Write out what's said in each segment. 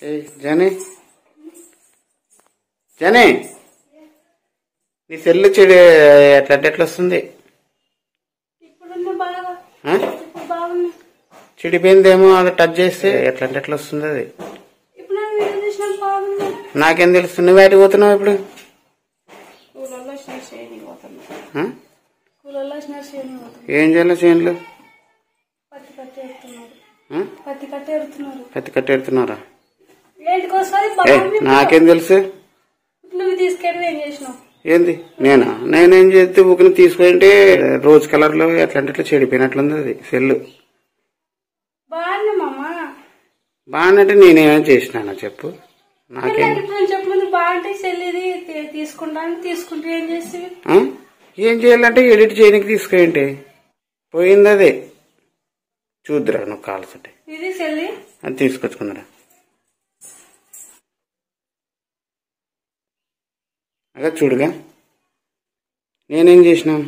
ఏయ్, Johnny Johnny నీ cell చెడు ఎట్లా అంటే ఎట్లా వస్తుంది ఇప్పుడున్న బాగా ఆ? ఇప్పుడు బాగుంది చెడిపోయిందేమో అది టచ్ చేస్తే ఎట్లా అంటే ఎట్లా వస్తుంది అది ఇప్పుడు నేను వీడియో తీసిన బాగుంది నాకేం తెలుసు నువ్వు వాటికి పోతున్నావు ఇప్పుడు కూలర్లో వచ్చిన షేని పోతుంది ఆ? కూలర్లో వచ్చిన షేని పోతుంది ఏం చేయాలి చేనులు పత్తి కట్టి ఎడుతున్నారు ఆ? పత్తి కట్టి ఎడుతున్నారు పత్తి కట్టి ఎడుతున్నారా ఏంటికోసారి ఏ బాగుంది నాకేం తెలుసు నువ్వు తీసుకెళ్ళి ఏం చేసినావు ఏంది నేనా నేనేం చేస్తే ఊకిని తీసుకుంటే రోజ్ కలర్ లో ఎట్లా అంటే ఇట్లా చెడిపోయినట్లుంది అది సెల్లు బాగుంది మామ బాగానంటే నేనేమేం చేసినానా చెప్పు నాకేం నాకు ఇప్పుడు నేను చెప్పిన బాగుంటే సెల్లిది తీ- తీసుకుంటాను తీసుకుంటే ఏం చేస్తే ఆ? ఏం చేయాలంటే ఎడిట్ చేయడానికి తీసుకోండి పోయింది అదే చూద్దురా నువ్వు కాల్సంటే ఇది సెల్లి అది తీసుకొచ్చుకున్నారా అదే చూడుగా నేనేం చేసినాను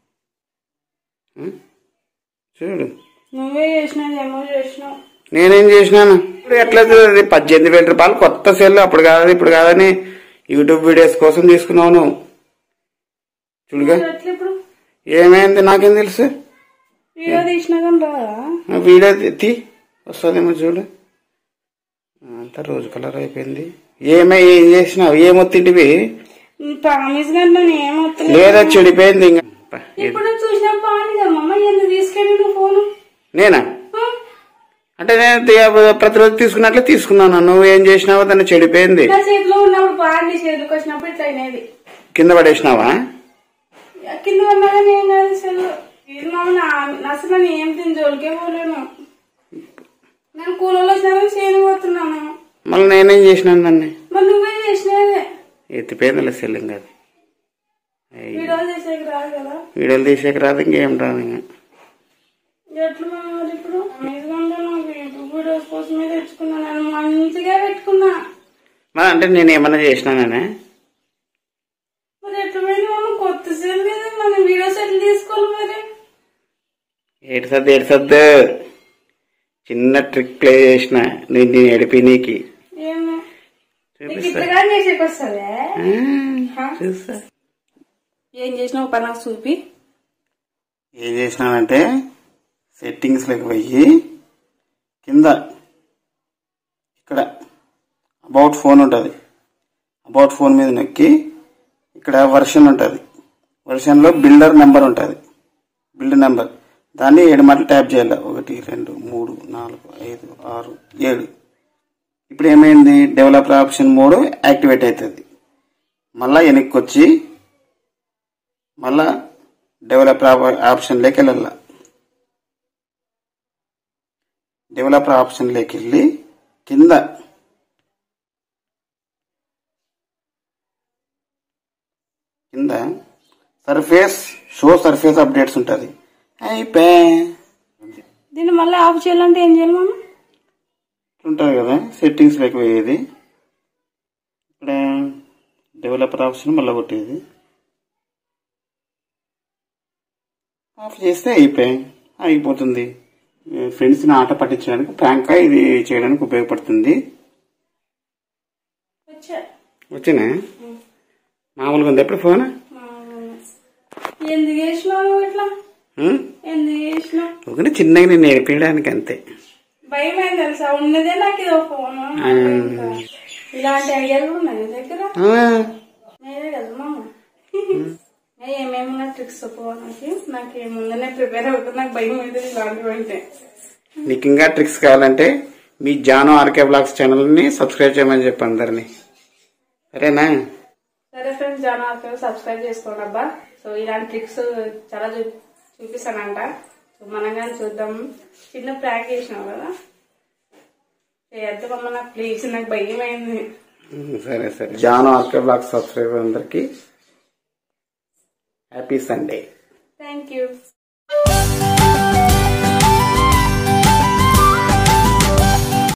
ఆ? చూడు నువ్వే చేసినది ఏమో చేసినావు నేనేం చేసినాను ఇప్పుడు ఎట్లా అది పద్దెనిమిది వేల రూపాయలు కొత్త సెల్ అప్పుడు కాదు ఇప్పుడు కాదని యూట్యూబ్ వీడియోస్ కోసం తీసుకున్నావు నువ్వు చూడుగా ఎట్లా ఇప్పుడు ఏమైంది నాకేం తెలుసు వీడియో తీసినా కానీ రాదా ఆ వీడియో తీ వస్తుందేమో చూడు అంతా రోజు కలర్ అయిపోయింది ఏమై ఏం చేసినావు ఏమొత్తింటివి ప్రామిస్ గా నేను ఏమవుతుంది లేదా చెడిపోయింది ఇంకా ప, ఇది- ఇప్పుడు చూసినా బాగుంది కదా మమ్మ ఎందుకు తీసుకెళ్ళి నువ్వు ఫోను నేనా ఆ? అంటే నేను తి- ప్రతిరోజు తీసుకున్నట్లే తీసుకున్నాను నువ్వు ఏం చేసినావో దాన్ని చెడిపోయింది నా చేతిలో ఉన్నప్పుడు బాగుంది చేతికి వచ్చినప్పుడు ఇట్లా అయినది కింద పడేసినావా కింద ఉన్నా కానీ ఏం కాదు అసలు ఇది మామ నా- అసలు నేను ఏం తిని జోలికే పోలేను నేను కూలలో వచ్చినా కానీ చేయని పోతున్నాను మళ్ళీ నేనేం చేసినాను దాన్ని మరి నువ్వే చేసినదే ఎత్తిపోయిందిలే సెల్లింగ్ అది అయ్యి. వీడియో చేసేకి రాదు కదా వీడియోలు తీసేకి రాదు ఇంకేం రాదు ఇంకా ఎట్లా మరి ఇప్పుడు ఎందుకంటే నాకు యూట్యూబ్ వీడియోస్ కోసమే తెచ్చుకున్నా నేను మంచిగా పెట్టుకున్నా మరి అంటే నేను ఏమన్నా చేసినానే మరి ఎట్లా పోయింది మనం కొత్త సెల్ కదా మనం వీడియోస్ ఎట్లా తీసుకోవాలి మరి ఏడు సర్దు ఏడు సర్దు చిన్న ట్రిక్ ప్లే చేసిన నేను నేను ఏడిపి నీకి ఏమో నీకు చూపిస్తా ఇట్లా చేసేకి వస్తుందే ఆ, చూస్తా ఏం చేసినావు పని నాకు చూపి ఏం చేసినానంటే సెట్టింగ్స్లోకి పోయి కింద ఇక్కడ అబౌట్ ఫోన్ ఉంటుంది అబౌట్ ఫోన్ మీద నొక్కి ఇక్కడ వర్షన్ ఉంటుంది వర్షన్లో బిల్డర్ నెంబర్ ఉంటుంది బిల్డర్ నెంబర్ దాన్ని ఏడు మాటలు ట్యాప్ చేయాలి ఒకటి రెండు మూడు నాలుగు ఐదు ఆరు ఏడు ఇప్పుడు ఏమైంది డెవలపర్ ఆప్షన్ మోడ్ యాక్టివేట్ అవుతుంది మళ్ళా వెనక్కి వచ్చి మళ్ళా డెవలపర్ ఆప్షన్లోకి వెళ్ళాల డెవలపర్ ఆప్షన్లోకి వెళ్ళి కింద కింద సర్ఫేస్ షో సర్ఫేస్ అప్డేట్స్ ఉంటుంది అయిపోయి దీన్ని మళ్ళీ ఆఫ్ చేయాలంటే ఏం చేయాలి మనం ఉంటుంది కదా సెట్టింగ్స్లోకి పోయేది ఇక్కడ డెవలపర్ ఆప్షన్ మళ్ళీ కొట్టేది ఆఫ్ చేస్తే అయిపోయి అయిపోతుంది ఫ్రెండ్స్ని ఆట పట్టించడానికి ప్రాంక్ ఇది చేయడానికి ఉపయోగపడుతుంది వచ్చా వచ్చినా మామూలుగా ఉంది ఎప్పుడు ఫోన్ ఎందుకు చేసినావు నువ్వు ఇట్లా ఎందుకు చేసినావు ఒకటి చిన్నగా నేను నేర్పించడానికి అంతే భయం అయింది తెలుసా ఉన్నదే నాకు ఇదో ఫోన్ ఇలాంటి ఐడియాలు కూడా ఉన్నాయి నీ దగ్గర ఆ, నేనే కదా మామ ఏమేమి ట్రిక్స్ నాకు నాకు ఏముందనే ప్రిపేర్ అవుతుంది నాకు భయం అవుతుంది ఇలాంటివి అంటే నీకు ఇంకా ట్రిక్స్ కావాలంటే మీ జానో ఆర్కే బ్లాగ్స్ ఛానల్ని సబ్స్క్రైబ్ చేయమని చెప్పు అందరినీ సరేనా సరే ఫ్రెండ్స్ జాన్ ఆర్కే సబ్స్క్రైబ్ చేసుకోండి అబ్బా సో ఇలాంటి ట్రిక్స్ చాలా చూ చూపిస్తానంట సో మనం కానీ చూద్దాం చిన్న ప్రాక్ చేసినావు కదా చేద్దామమ్మ నాకు ప్లీజ్ నాకు భయం అయింది సరే సరే జానో ఆర్కే బ్లాగ్స్ సబ్స్క్రైబర్ అందరికి హ్యాపీ సండే థ్యాంక్ యూ